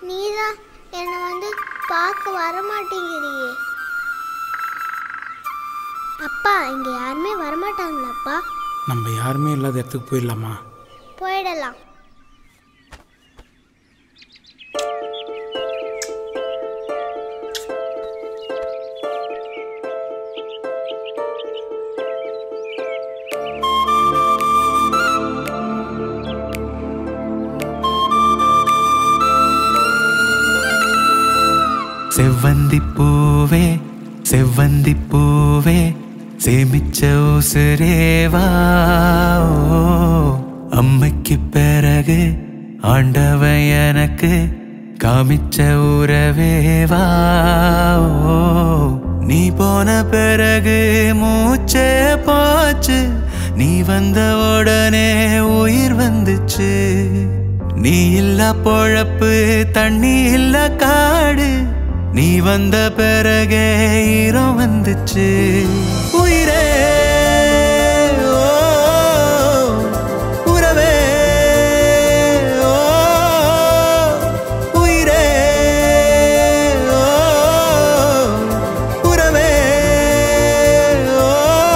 நீதான் என்னை வந்து பார்க்க வர மாட்டேங்கிறியே அப்பா இங்க யாருமே வரமாட்டாங்களாப்பா நம்ம யாருமே இல்லாத இடத்துக்கு போயிடலாமா போயிடலாம் செவ்வந்தி பூவே செவ்வந்தி பூவே சேமிச்ச உசுரேவா ஓ, அம்மைக்கு பிறகு ஆண்டவன் எனக்கு காமிச்ச உறவேவா ஓ, நீ போன பிறகு மூச்சே போச்சு நீ வந்த உடனே உயிர் வந்துச்சு நீ இல்ல பொழப்பு தண்ணி இல்ல காடு நீ வந்த பிறகே ஈரம் வந்துச்சு உயிரே ஓ, உறவே ஓ, உயிரே ஓ, உறவே ஓ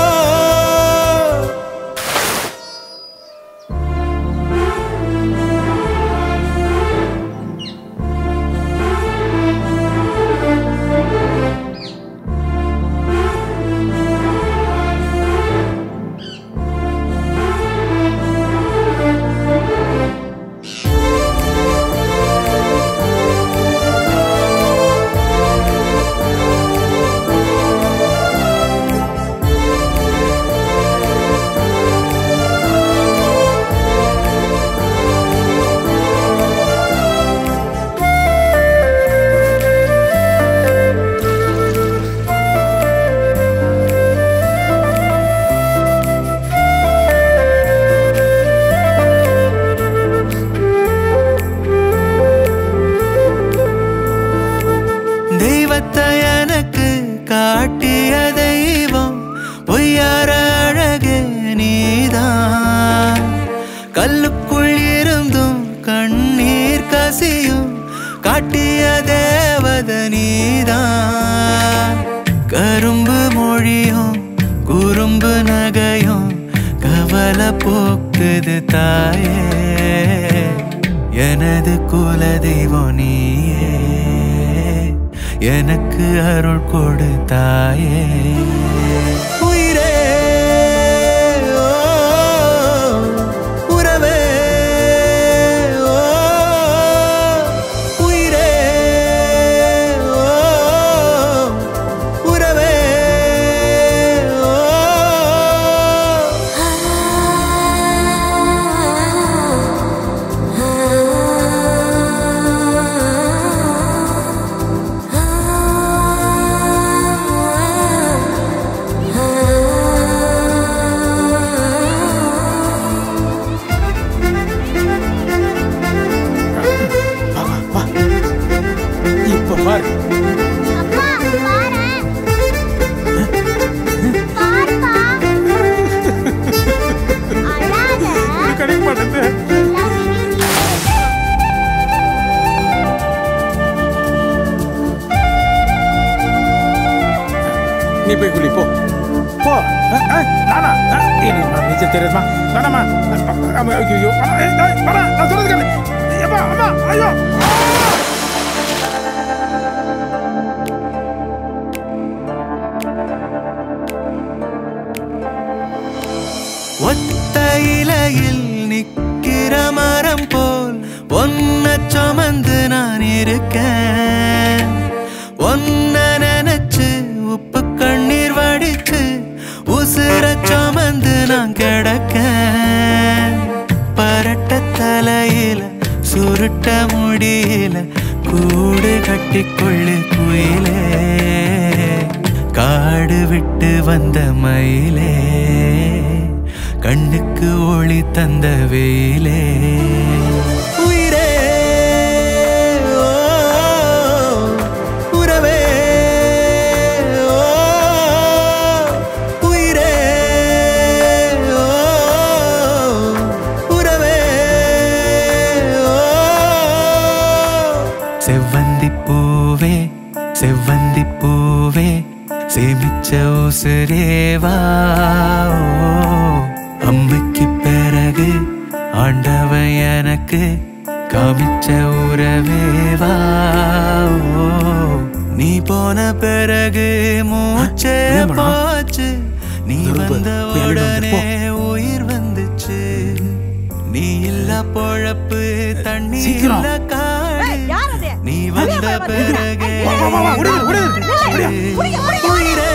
தெய்வத்தை எனக்கு காட்டிய தெய்வம் பொய்யார அழகே நீதான் கல்லுக்குள் இருந்தும் கண்ணீர் கசியும் காட்டிய தேவத நீதான் கரும்பு மொழியும் குறும்பு நகையும் கவலை போக்குது தாயே எனது குல தெய்வம் நீயே எனக்கு அருள் கொடு தாயே உயிரே ஓ, உறவே ஓ, உயிரே ஓ, உறவே ஓ. வா வா வா இப்போ பாரு அப்பா பாரேன் பாருப்பா அழாத கிடைக்க மாட்டேங்குது எல்லாமே நீ நீ போய் குளி போ போ அஹ், அஹ், நானா அஹ், எனக்கு நீச்சல் தெரியுமா வேணாமா அஹ், அஹ், ஐயோ அம்மா, ஏய், டேய், வேணாம், நான் சொல்றது கேளு ஏப்பா, அம்மா ஐயோ ஒத்த இலையில் நிக்கிற மரம் போல் ஒன்ன சுமந்து நான் இருக்கேன் ஒன்ன நினைச்சு உப்பு கண்ணீர் வடிச்சு உசுர சுமந்து நான் கிடக்கேன் பரட்ட தலையில சுருட்ட முடியல கூடு கட்டிக்கொள்ளு குயிலே காடு விட்டு வந்த மயிலே கண்ணுக்கு ஒளி தந்த வெயிலே உயிரே ஓ, உறவே ஓ, உயிரே ஓ, உறவே ஓ. செவ்வந்தி பூவே செவ்வந்தி பூவே சேமிச்ச உசுரேவா அம்மைக்கு பிறகு ஆண்டவன் எனக்கு காமிச்ச உறவேவா நீ போன பிறகு மூச்சே ஏன் மேடம்? போச்சு நீ இதோ பாரு, வந்த போய் அடிட்டு வந்து, போ. உடனே உயிர் வந்துச்சு நீ இல்ல பொழப்பு தண்ணி சீக்கிரம். இல்ல காடு யார் அது? நீ வந்த பிறகு வா, வா, வா, வா, விடு, விடு, விடு. உயிரே